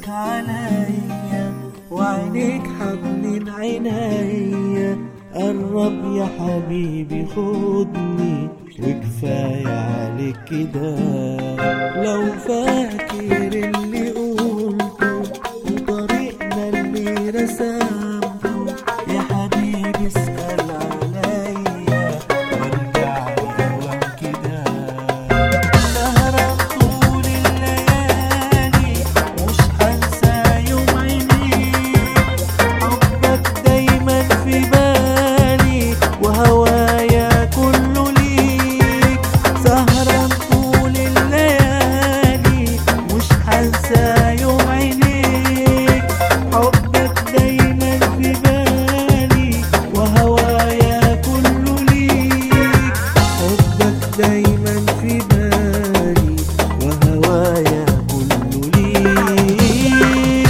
قلبك عليا وعينيك حضن عينيا قرب يا حبيبي خدني وكفاية عليك كده لو فاكر اللي قلته وطريقنا اللي رسمته يا حبيبي اسأل عليا وارجع لي أوام كده سهرة طول الليالي مش هنسى يوم عينيك حبك دايما في بالي وهوايا كله ليك سهرة طول الليالي مش هنسى يوم عينيك حبك دايما في بالي وهوايا كله ليك حبك دايما في بالي وهوايا كله ليك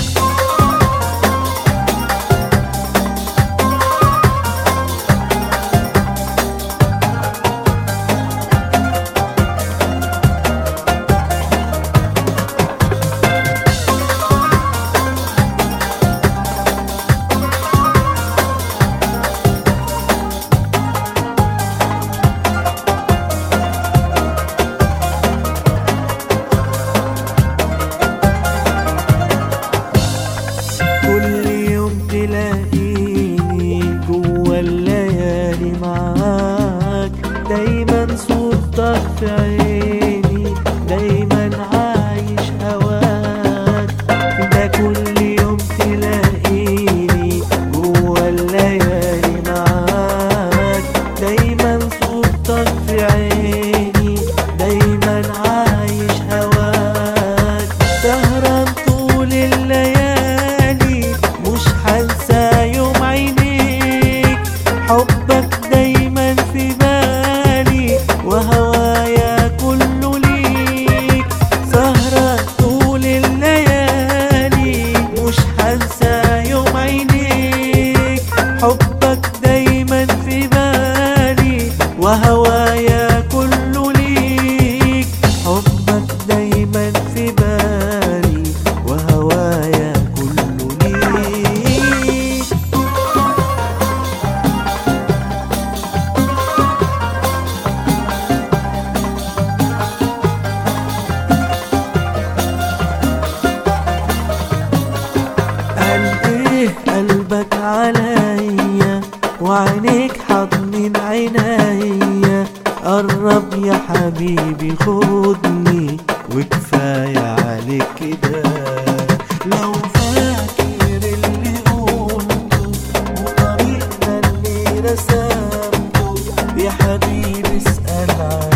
كل يوم تلاقيني جوا الليالي معاك دايما صورتك في عيني دايما عايش هواك ده كل يوم تلاقيني جوا الليالي معاك دايما صورتك في عيني دايما عايش هواك سهران طول الليالي مش هنسى يوم عينيك حبك دايما في بالي وهوايا كله ليك سهرة طول الليالي مش هنسى يوم عينيك حبك دايما في بالي وهوايا كله ليك حبك دايما في بالي وهوايا كله ليك قال ايه قلبك عليا وعينيك حضن عينيا قرب يا حبيبي خدني وكفاية عليك كده لو فاكر اللي قلته وطريقنا اللي رسمته يا حبيبي اسأل عنه